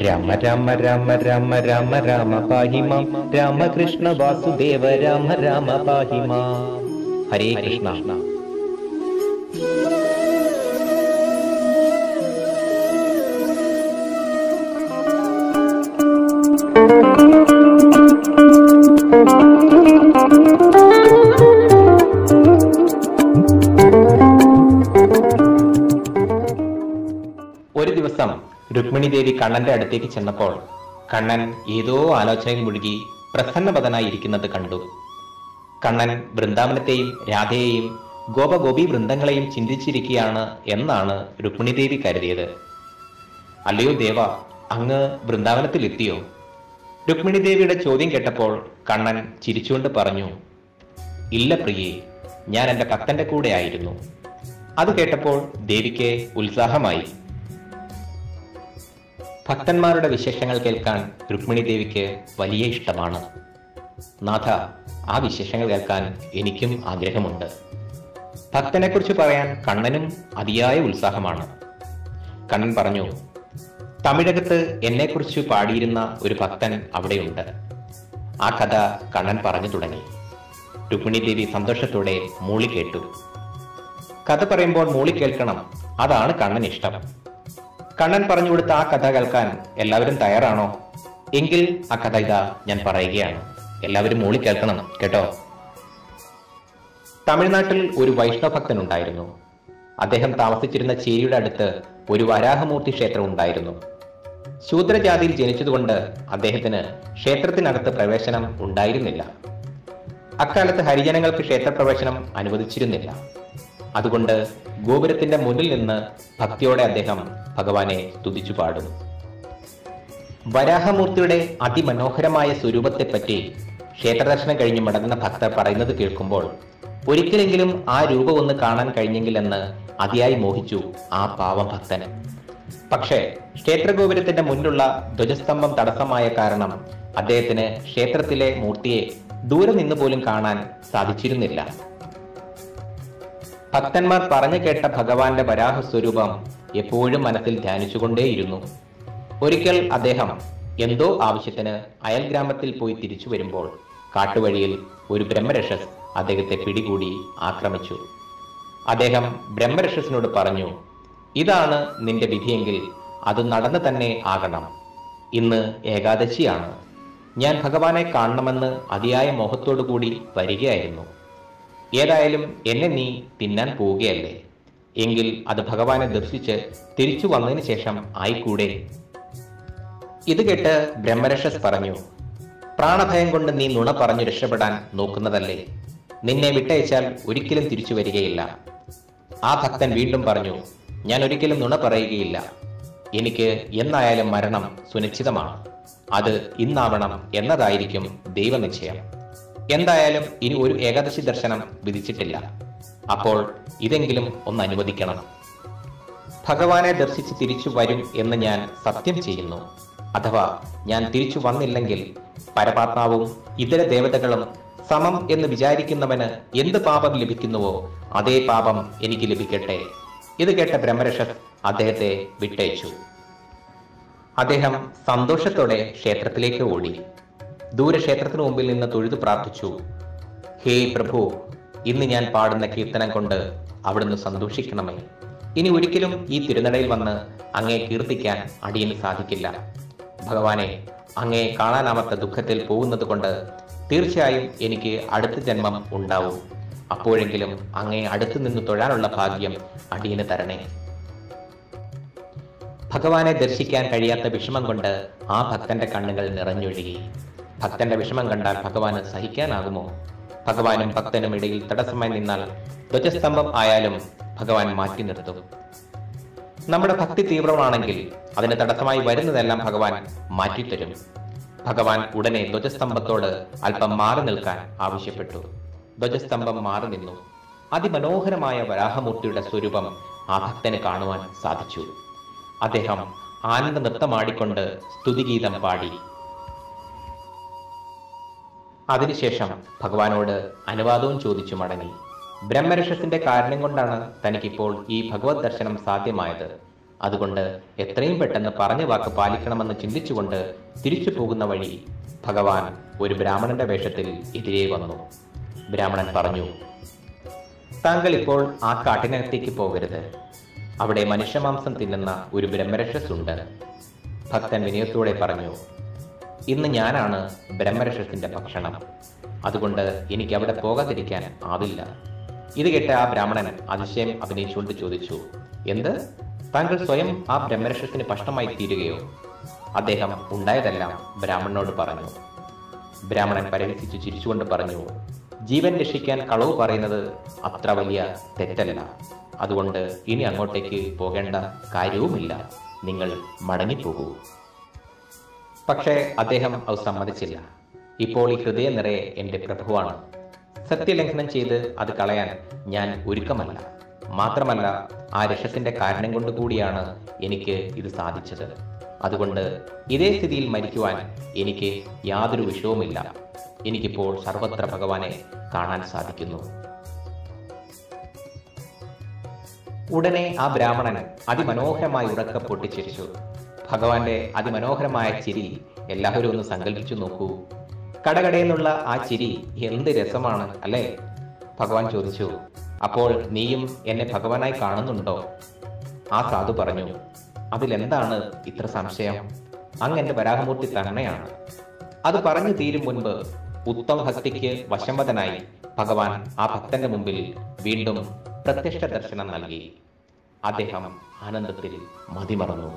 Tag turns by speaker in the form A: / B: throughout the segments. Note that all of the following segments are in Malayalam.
A: രാമ രാമ രാമ രാമ രാമ രാമ പാഹിമാം രാമകൃഷ്ണ വാസുദേവ രാമ രാമ പാഹിമാം ഹരേ കൃഷ്ണ ഒരു ദിവസം രുക്മിണി ദേവി കണ്ണന്റെ അടുത്തേക്ക് ചെന്നപ്പോൾ കണ്ണൻ ഏതോ ആലോചനയിൽ മുഴുകി പ്രസന്നപതനായി ഇരിക്കുന്നത് കണ്ടു കണ്ണൻ വൃന്ദാവനത്തെയും രാധയെയും ഗോപഗോപി വൃന്ദങ്ങളെയും ചിന്തിച്ചിരിക്കുകയാണ് എന്നാണ് രുക്മിണി ദേവി കരുതിയത് അല്ലയോ ദേവ അങ്ങ് വൃന്ദാവനത്തിൽ എത്തിയോ രുക്മിണി ദേവിയുടെ ചോദ്യം കേട്ടപ്പോൾ കണ്ണൻ ചിരിച്ചുകൊണ്ട് പറഞ്ഞു ഇല്ല പ്രിയേ ഞാൻ എൻ്റെ ഭക്തന്റെ കൂടെ ആയിരുന്നു അത് കേട്ടപ്പോൾ ദേവിക്ക് ഉത്സാഹമായി ഭക്തന്മാരുടെ വിശേഷങ്ങൾ കേൾക്കാൻ രുക്മിണി ദേവിക്ക് വലിയ ഇഷ്ടമാണ് നാഥ ആ വിശേഷങ്ങൾ കേൾക്കാൻ എനിക്കും ആഗ്രഹമുണ്ട് ഭക്തനെക്കുറിച്ച് പറയാൻ കണ്ണനും അതിയായ ഉത്സാഹമാണ് കണ്ണൻ പറഞ്ഞു തമിഴകത്ത് എന്നെക്കുറിച്ച് പാടിയിരുന്ന ഒരു ഭക്തൻ അവിടെയുണ്ട് ആ കഥ കണ്ണൻ പറഞ്ഞു തുടങ്ങി രുക്മിണി ദേവി സന്തോഷത്തോടെ മൂളി കേട്ടു കഥ പറയുമ്പോൾ മൂളി കേൾക്കണം അതാണ് കണ്ണൻ ഇഷ്ടം കണ്ണൻ പറഞ്ഞു കൊടുത്ത ആ കഥ കേൾക്കാൻ എല്ലാവരും തയ്യാറാണോ എങ്കിൽ ആ കഥ ഇതാ ഞാൻ പറയുകയാണ് എല്ലാവരും മൂളി കേൾക്കണം കേട്ടോ തമിഴ്നാട്ടിൽ ഒരു വൈഷ്ണവ ഭക്തൻ ഉണ്ടായിരുന്നു അദ്ദേഹം താമസിച്ചിരുന്ന ചേരിയുടെ അടുത്ത് ഒരു വരാഹമൂർത്തി ക്ഷേത്രം ഉണ്ടായിരുന്നു ശൂദ്രജാതിയിൽ ജനിച്ചതുകൊണ്ട് അദ്ദേഹത്തിന് ക്ഷേത്രത്തിനകത്ത് പ്രവേശനം ഉണ്ടായിരുന്നില്ല അക്കാലത്ത് ഹരിജനങ്ങൾക്ക് ക്ഷേത്രപ്രവേശനം അനുവദിച്ചിരുന്നില്ല അതുകൊണ്ട് ഗോപുരത്തിന്റെ മുന്നിൽ നിന്ന് ഭക്തിയോടെ അദ്ദേഹം ഭഗവാനെ സ്തുതിച്ചു പാടും വരാഹമൂർത്തിയുടെ അതിമനോഹരമായ സ്വരൂപത്തെപ്പറ്റി ക്ഷേത്രദർശനം കഴിഞ്ഞ് മടങ്ങുന്ന ഭക്തർ പറയുന്നത് കേൾക്കുമ്പോൾ ഒരിക്കലെങ്കിലും ആ രൂപം ഒന്ന് കാണാൻ കഴിഞ്ഞെങ്കിലെന്ന് അതിയായി മോഹിച്ചു ആ പാവം ഭക്തന് പക്ഷേ ക്ഷേത്രഗോപുരത്തിന്റെ മുന്നിലുള്ള ധ്വജസ്തംഭം തടസ്സമായ കാരണം അദ്ദേഹത്തിന് ക്ഷേത്രത്തിലെ മൂർത്തിയെ ദൂരെ നിന്ന് പോലും കാണാൻ സാധിച്ചിരുന്നില്ല ഭക്തന്മാർ പറഞ്ഞു കേട്ട ഭഗവാന്റെ വരാഹ സ്വരൂപം എപ്പോഴും മനസ്സിൽ ധ്യാനിച്ചുകൊണ്ടേയിരുന്നു ഒരിക്കൽ അദ്ദേഹം എന്തോ ആവശ്യത്തിന് അയൽ ഗ്രാമത്തിൽ പോയി തിരിച്ചു വരുമ്പോൾ കാട്ടുവഴിയിൽ ഒരു ബ്രഹ്മരക്ഷസ് അദ്ദേഹത്തെ പിടികൂടി ആക്രമിച്ചു അദ്ദേഹം ബ്രഹ്മരക്ഷസിനോട് പറഞ്ഞു ഇതാണ് നിന്റെ വിധിയെങ്കിൽ അത് നടന്നു തന്നെ ആകണം ഇന്ന് ഏകാദശിയാണ് ഞാൻ ഭഗവാനെ കാണണമെന്ന് അതിയായ മോഹത്തോടു കൂടി വരികയായിരുന്നു ഏതായാലും എന്നെ നീ തിന്നാൻ പോവുകയല്ലേ എങ്കിൽ അത് ഭഗവാനെ ദർശിച്ച് തിരിച്ചു വന്നതിന് ശേഷം ആയിക്കൂടെ ഇത് കേട്ട് ബ്രഹ്മരക്ഷസ് പറഞ്ഞു പ്രാണഭയം കൊണ്ട് നീ നുണ പറഞ്ഞു രക്ഷപ്പെടാൻ നോക്കുന്നതല്ലേ നിന്നെ വിട്ടയച്ചാൽ ഒരിക്കലും തിരിച്ചു വരികയില്ല ആ ഭക്തൻ വീണ്ടും പറഞ്ഞു ഞാൻ ഒരിക്കലും നുണ പറയുകയില്ല എനിക്ക് എന്നായാലും മരണം സുനിശ്ചിതമാണ് അത് ഇന്നാവണം എന്നതായിരിക്കും ദൈവനിശ്ചയം എന്തായാലും ഇനി ഒരു ഏകാദശി ദർശനം വിധിച്ചിട്ടില്ല അപ്പോൾ ഇതെങ്കിലും ഒന്ന് അനുവദിക്കണം ഭഗവാനെ ദർശിച്ച് തിരിച്ചു വരും എന്ന് ഞാൻ സത്യം ചെയ്യുന്നു അഥവാ ഞാൻ തിരിച്ചു വന്നില്ലെങ്കിൽ പരമാത്മാവും ഇതര ദേവതകളും സമം എന്ന് വിചാരിക്കുന്നവന് എന്ത് പാപം ലഭിക്കുന്നുവോ അതേ പാപം എനിക്ക് ലഭിക്കട്ടെ ഇത് കേട്ട ബ്രഹ്മരക്ഷസ് അദ്ദേഹത്തെ വിട്ടയച്ചു അദ്ദേഹം സന്തോഷത്തോടെ ക്ഷേത്രത്തിലേക്ക് ഓടി ദൂരെ ക്ഷേത്രത്തിനു മുമ്പിൽ നിന്ന് തൊഴുതു പ്രാർത്ഥിച്ചു ഹേ പ്രഭു ഇന്ന് ഞാൻ പാടുന്ന കീർത്തനം കൊണ്ട് അവിടുന്ന് സന്തോഷിക്കണമേ ഇനി ഒരിക്കലും ഈ തിരുനടയിൽ വന്ന് അങ്ങേ കീർത്തിക്കാൻ അടിയന് സാധിക്കില്ല ഭഗവാനെ അങ്ങേ കാണാനാമത്ത ദുഃഖത്തിൽ പോകുന്നത് കൊണ്ട് തീർച്ചയായും എനിക്ക് അടുത്ത ജന്മം ഉണ്ടാവും അപ്പോഴെങ്കിലും അങ്ങേ അടുത്തു നിന്ന് തൊഴാനുള്ള ഭാഗ്യം അടിയന് തരണേ ഭഗവാനെ ദർശിക്കാൻ കഴിയാത്ത വിഷമം കൊണ്ട് ആ ഭക്തന്റെ കണ്ണുകൾ നിറഞ്ഞൊഴുകി ഭക്തന്റെ വിഷമം കണ്ടാൽ ഭഗവാന് സഹിക്കാനാകുമോ ഭഗവാനും ഭക്തനും ഇടയിൽ തടസ്സമായി നിന്നാൽ ധ്വജസ്തംഭം ആയാലും ഭഗവാൻ മാറ്റി നിർത്തും നമ്മുടെ ഭക്തി തീവ്രമാണെങ്കിൽ അതിന് തടസ്സമായി വരുന്നതെല്ലാം ഭഗവാൻ മാറ്റിത്തരും ഭഗവാൻ ഉടനെ ധ്വജസ്തംഭത്തോട് അല്പം മാറി നിൽക്കാൻ ആവശ്യപ്പെട്ടു ധ്വജസ്തംഭം മാറി നിന്നു അതിമനോഹരമായ വരാഹമൂർത്തിയുടെ സ്വരൂപം ആ ഭക്തന് കാണുവാൻ സാധിച്ചു അദ്ദേഹം ആനന്ദ നൃത്തമാടിക്കൊണ്ട് സ്തുതിഗീതം പാടി അതിനുശേഷം ഭഗവാനോട് അനുവാദവും ചോദിച്ചു മടങ്ങി ബ്രഹ്മരക്ഷസിന്റെ കാരണം കൊണ്ടാണ് തനിക്കിപ്പോൾ ഈ ഭഗവത് ദർശനം സാധ്യമായത് അതുകൊണ്ട് എത്രയും പെട്ടെന്ന് പറഞ്ഞ വാക്ക് പാലിക്കണമെന്ന് ചിന്തിച്ചുകൊണ്ട് തിരിച്ചു പോകുന്ന വഴി ഭഗവാൻ ഒരു ബ്രാഹ്മണന്റെ വേഷത്തിൽ എതിരെ വന്നു ബ്രാഹ്മണൻ പറഞ്ഞു താങ്കൾ ഇപ്പോൾ ആ കാട്ടിനകത്തേക്ക് പോകരുത് അവിടെ മനുഷ്യമാംസം തിന്നുന്ന ഒരു ബ്രഹ്മരക്ഷസുണ്ട് ഭക്തൻ വിനയത്തോടെ പറഞ്ഞു ഇന്ന് ഞാനാണ് ബ്രഹ്മരക്ഷസിന്റെ ഭക്ഷണം അതുകൊണ്ട് എനിക്ക് അവിടെ പോകാതിരിക്കാൻ ആവില്ല ഇത് കേട്ട ആ ബ്രാഹ്മണൻ അതിശയം അഭിനയിച്ചുകൊണ്ട് ചോദിച്ചു എന്ത് താങ്കൾ സ്വയം ആ ബ്രഹ്മരക്ഷസിന് ഭക്ഷണമായി തീരുകയോ അദ്ദേഹം ഉണ്ടായതെല്ലാം ബ്രാഹ്മണനോട് പറഞ്ഞു ബ്രാഹ്മണൻ പരിഹസിച്ചു ചിരിച്ചുകൊണ്ട് പറഞ്ഞു ജീവൻ രക്ഷിക്കാൻ കളവ് പറയുന്നത് അത്ര വലിയ തെറ്റല്ല അതുകൊണ്ട് ഇനി അങ്ങോട്ടേക്ക് പോകേണ്ട കാര്യവുമില്ല നിങ്ങൾ മടങ്ങിപ്പോകൂ പക്ഷേ അദ്ദേഹം അത് സമ്മതിച്ചില്ല ഇപ്പോൾ ഈ ഹൃദയം നിറയെ എൻ്റെ പ്രഭുവാണ് സത്യലംഘനം ചെയ്ത് അത് കളയാൻ ഞാൻ ഒരുക്കമല്ല മാത്രമല്ല ആ രക്ഷസിന്റെ കാരണം കൊണ്ട് കൂടിയാണ് എനിക്ക് ഇത് സാധിച്ചത് അതുകൊണ്ട് ഇതേ സ്ഥിതിയിൽ മരിക്കുവാൻ എനിക്ക് യാതൊരു വിഷവുമില്ല എനിക്കിപ്പോൾ സർവത്ര ഭഗവാനെ കാണാൻ സാധിക്കുന്നു ഉടനെ ആ ബ്രാഹ്മണൻ അതിമനോഹരമായി ഉറക്ക പൊട്ടിച്ചിരിച്ചു ഭഗവാന്റെ അതിമനോഹരമായ ചിരി എല്ലാവരും ഒന്ന് സങ്കല്പിച്ചു നോക്കൂ കടകടയെന്നുള്ള ആ ചിരി എന്ത് രസമാണ് അല്ലേ ഭഗവാൻ ചോദിച്ചു അപ്പോൾ നീയും എന്നെ ഭഗവാനായി കാണുന്നുണ്ടോ ആ സാധു പറഞ്ഞു അതിലെന്താണ് ഇത്ര സംശയം അങ്ങ് എന്റെ വരാഹമൂർത്തി തന്നെയാണ് അത് പറഞ്ഞു തീരും മുൻപ് ഉത്തമ ഭക്തിക്ക് വശംവദനായി ഭഗവാൻ ആ ഭക്തന്റെ മുമ്പിൽ വീണ്ടും പ്രത്യക്ഷ ദർശനം നൽകി അദ്ദേഹം ആനന്ദത്തിൽ മതിമറന്നു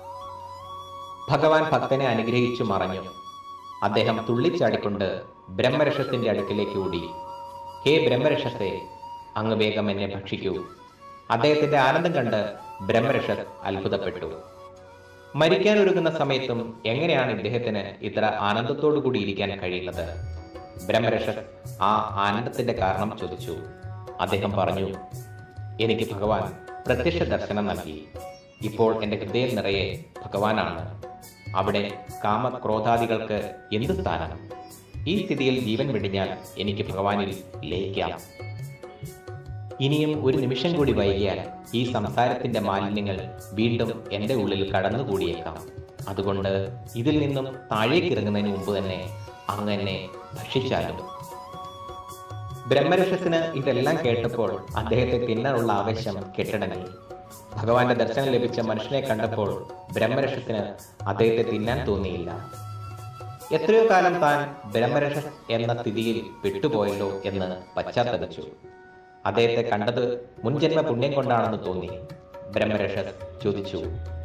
A: ഭഗവാൻ ഭക്തനെ അനുഗ്രഹിച്ചു മറഞ്ഞു അദ്ദേഹം തുള്ളിച്ചാടിക്കൊണ്ട് ബ്രഹ്മരക്ഷത്തിന്റെ അടുക്കിലേക്ക് ഓടി ഹേ ബ്രഹ്മരക്ഷസേ അങ്ങ് വേഗം എന്നെ ഭക്ഷിക്കൂ അദ്ദേഹത്തിന്റെ ആനന്ദം കണ്ട് ബ്രഹ്മരക്ഷസ് അത്ഭുതപ്പെട്ടു മരിക്കാൻ ഒരുങ്ങുന്ന സമയത്തും എങ്ങനെയാണ് ഇദ്ദേഹത്തിന് ഇത്ര ആനന്ദത്തോടു കൂടി ഇരിക്കാൻ കഴിയുന്നത് ബ്രഹ്മരക്ഷസ് ആ ആനന്ദത്തിന്റെ കാരണം ചോദിച്ചു അദ്ദേഹം പറഞ്ഞു എനിക്ക് ഭഗവാൻ പ്രത്യക്ഷ ദർശനം നൽകി ഇപ്പോൾ എൻ്റെ ഹൃദയം നിറയെ ഭഗവാനാണ് അവിടെ കാമക്രോധാദികൾക്ക് എന്ത് സ്ഥാനം ഈ സ്ഥിതിയിൽ ജീവൻ വെടിഞ്ഞാൽ എനിക്ക് ഭഗവാനിൽ ലയിക്കാം ഇനിയും ഒരു നിമിഷം കൂടി വൈകിയാൽ ഈ സംസാരത്തിന്റെ മാലിന്യങ്ങൾ വീണ്ടും എൻ്റെ ഉള്ളിൽ കടന്നുകൂടിയേക്കാം അതുകൊണ്ട് ഇതിൽ നിന്നും താഴേക്ക് ഇറങ്ങുന്നതിന് മുമ്പ് തന്നെ അങ്ങ് എന്നെ ഭക്ഷിച്ചാലും ബ്രഹ്മരക്ഷസിന് ഇതെല്ലാം കേട്ടപ്പോൾ അദ്ദേഹത്തെ തിന്നാനുള്ള ആവേശം കെട്ടടങ്ങി ഭഗവാന്റെ ദർശനം ലഭിച്ച മനുഷ്യനെ കണ്ടപ്പോൾ ബ്രഹ്മരക്ഷസിന് അദ്ദേഹത്തെ തിന്നാൻ തോന്നിയില്ല എത്രയോ കാലം താൻ ബ്രഹ്മരക്ഷസ് എന്ന സ്ഥിതിയിൽ വിട്ടുപോയല്ലോ എന്ന് പശ്ചാത്തപിച്ചു അദ്ദേഹത്തെ കണ്ടത് മുൻജന്മ പുണ്യം കൊണ്ടാണെന്ന് തോന്നി ബ്രഹ്മരക്ഷസ് ചോദിച്ചു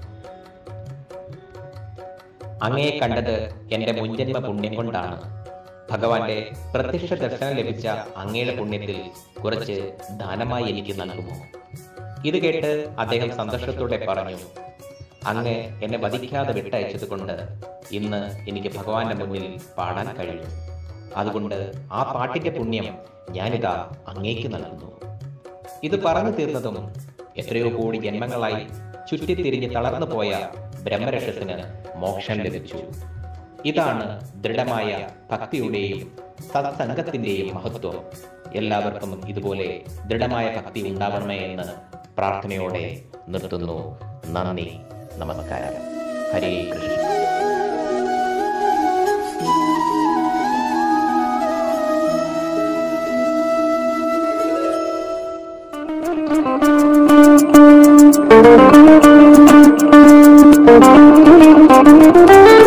A: അങ്ങയെ കണ്ടത് എന്റെ മുൻജന്മ പുണ്യം കൊണ്ടാണ് ഭഗവാന്റെ പ്രത്യക്ഷ ദർശനം ലഭിച്ച അങ്ങയുടെ പുണ്യത്തിൽ കുറച്ച് ദാനമായി എനിക്ക് നൽകുമോ ഇത് കേട്ട് അദ്ദേഹം സന്തോഷത്തോടെ പറഞ്ഞു അങ്ങ് എന്നെ വധിക്കാതെ വിട്ടയച്ചത് കൊണ്ട് ഇന്ന് എനിക്ക് ഭഗവാന്റെ മുന്നിൽ പാടാൻ കഴിഞ്ഞു അതുകൊണ്ട് ആ പാട്ടിന്റെ പുണ്യം ഞാനിതാ അങ്ങേക്ക് നൽകുന്നു ഇത് പറഞ്ഞു തീർന്നതും എത്രയോ കോടി ജന്മങ്ങളായി ചുറ്റിത്തിരിഞ്ഞ് തളർന്നു പോയ ബ്രഹ്മരക്ഷസിന് മോക്ഷം ലഭിച്ചു ഇതാണ് ദൃഢമായ ഭക്തിയുടെയും സത്സംഗത്തിന്റെയും മഹത്വം എല്ലാവർക്കും ഇതുപോലെ ദൃഢമായ ഭക്തി ഉണ്ടാവണമേ എന്ന് പ്രാർത്ഥനയോടെ നിർത്തുന്നു നന്ദി നമസ്കാരം ഹരേ കൃഷ്ണ
B: Thank you.